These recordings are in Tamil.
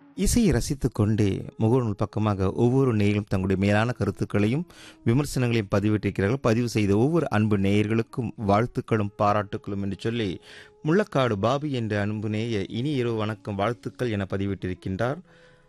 இசையை ரசித்துக் கொண்டே முகநூல் பக்கமாக ஒவ்வொரு நேயர்களும் தங்களுடைய மேலான கருத்துக்களையும் விமர்சனங்களையும் பதிவிட்டிருக்கிறார்கள் பதிவு செய்த ஒவ்வொரு அன்பு நேயர்களுக்கும் வாழ்த்துக்களும் பாராட்டுக்களும் என்று சொல்லி முள்ளக்காடு பாபி என்ற அன்பு நேய இனி இரவு வணக்கம் வாழ்த்துக்கள் என பதிவிட்டிருக்கின்றார்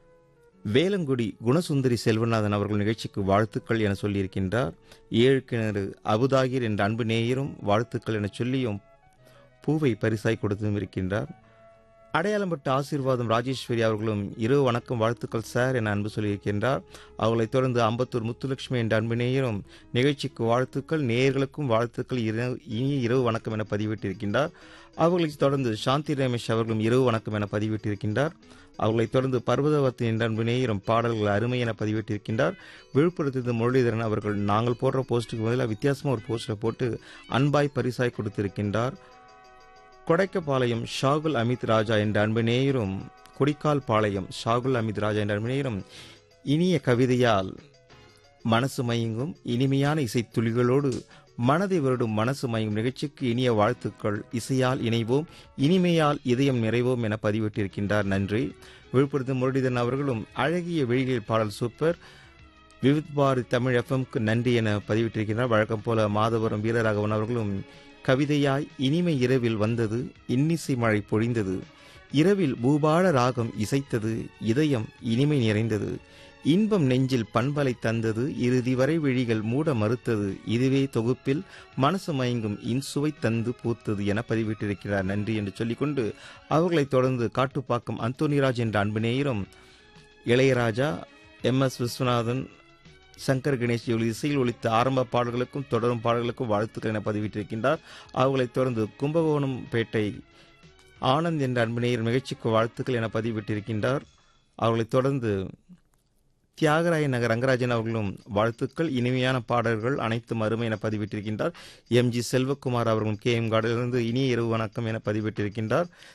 வேலங்குடி குணசுந்தரி செல்வநாதன் அவர்கள் நிகழ்ச்சிக்கு வாழ்த்துக்கள் என சொல்லியிருக்கின்றார் ஏழு கிணறு அபுதாகிர் என்ற அன்பு நேயரும் வாழ்த்துக்கள் என சொல்லியும் பூவை பரிசாய் கொடுத்தும் இருக்கின்றார் அடையாளம்பட்ட ஆசீர்வாதம் ராஜேஸ்வரி அவர்களும் இரவு வணக்கம் வாழ்த்துக்கள் சார் என அன்பு சொல்லியிருக்கின்றார் அவர்களைத் தொடர்ந்து அம்பத்தூர் முத்துலட்சுமி என்ற அன்பு நேயரும் நிகழ்ச்சிக்கு வாழ்த்துக்கள் நேயர்களுக்கும் வாழ்த்துக்கள் இரவு இனிய இரவு வணக்கம் என பதிவிட்டிருக்கின்றார் அவர்களைத் தொடர்ந்து சாந்தி ரமேஷ் அவர்களும் இரவு வணக்கம் என பதிவிட்டிருக்கின்றார் அவர்களைத் தொடர்ந்து பர்வதவத்தி என்ற அன்பு நேயரும் பாடல்கள் அருமை என பதிவிட்டிருக்கின்றார் விழுப்புரத்திலிருந்து முரளிதரன் அவர்கள் நாங்கள் போடுற போஸ்ட்டுக்கு பதிலாக வித்தியாசமாக ஒரு போஸ்டரை போட்டு அன்பாய் பரிசாய் கொடுத்திருக்கின்றார் கொடைக்கப்பாளையம் ஷாகுல் அமித் ராஜா என்ற அன்பு நேயரும் கொடிக்கால் பாளையம் ஷாகுல் அமித் ராஜா என்ற அன்பு நேயரும் இனிய கவிதையால் மனசு மயங்கும் இனிமையான இசைத்துளிகளோடு மனதை வருடும் மனசு மயங்கும் நிகழ்ச்சிக்கு இனிய வாழ்த்துக்கள் இசையால் இணைவோம் இனிமையால் இதயம் நிறைவோம் என பதிவிட்டிருக்கின்றார் நன்றி விழுப்புரத்து முரளிதரன் அவர்களும் அழகிய வெளியில் பாடல் சூப்பர் விவித் பாரதி தமிழ் எஃப்எம்க்கு நன்றி என பதிவிட்டிருக்கிறார் வழக்கம் போல மாதவரம் வீரராகவன் அவர்களும் கவிதையாய் இனிமை இரவில் வந்தது இன்னிசை மழை பொழிந்தது இரவில் பூபால ராகம் இசைத்தது இதயம் இனிமை நிறைந்தது இன்பம் நெஞ்சில் பண்பலை தந்தது இறுதி வரை விழிகள் மூட மறுத்தது இதுவே தொகுப்பில் மனசு மயங்கும் இன்சுவை தந்து பூத்தது என பதிவிட்டிருக்கிறார் நன்றி என்று சொல்லிக்கொண்டு அவர்களைத் தொடர்ந்து காட்டுப்பாக்கம் அந்தோனிராஜ் என்ற அன்பு நேயரும் இளையராஜா எம் எஸ் விஸ்வநாதன் சங்கர் கணேஷ் இவர்கள் இசையில் ஒழித்த ஆரம்ப பாடல்களுக்கும் தொடரும் பாடல்களுக்கும் வாழ்த்துக்கள் என பதிவிட்டிருக்கின்றார் அவர்களைத் தொடர்ந்து கும்பகோணம் பேட்டை ஆனந்த் என்ற அன்பு நேயர் நிகழ்ச்சிக்கு வாழ்த்துக்கள் என பதிவிட்டிருக்கின்றார் அவர்களைத் தொடர்ந்து தியாகராய நகர் ரங்கராஜன் அவர்களும் வாழ்த்துக்கள் இனிமையான பாடல்கள் அனைத்தும் அருமை என பதிவிட்டிருக்கின்றார் எம் ஜி செல்வகுமார் அவர்களும் கே எம் கார்டிலிருந்து இனிய இரவு வணக்கம் என பதிவிட்டிருக்கின்றார்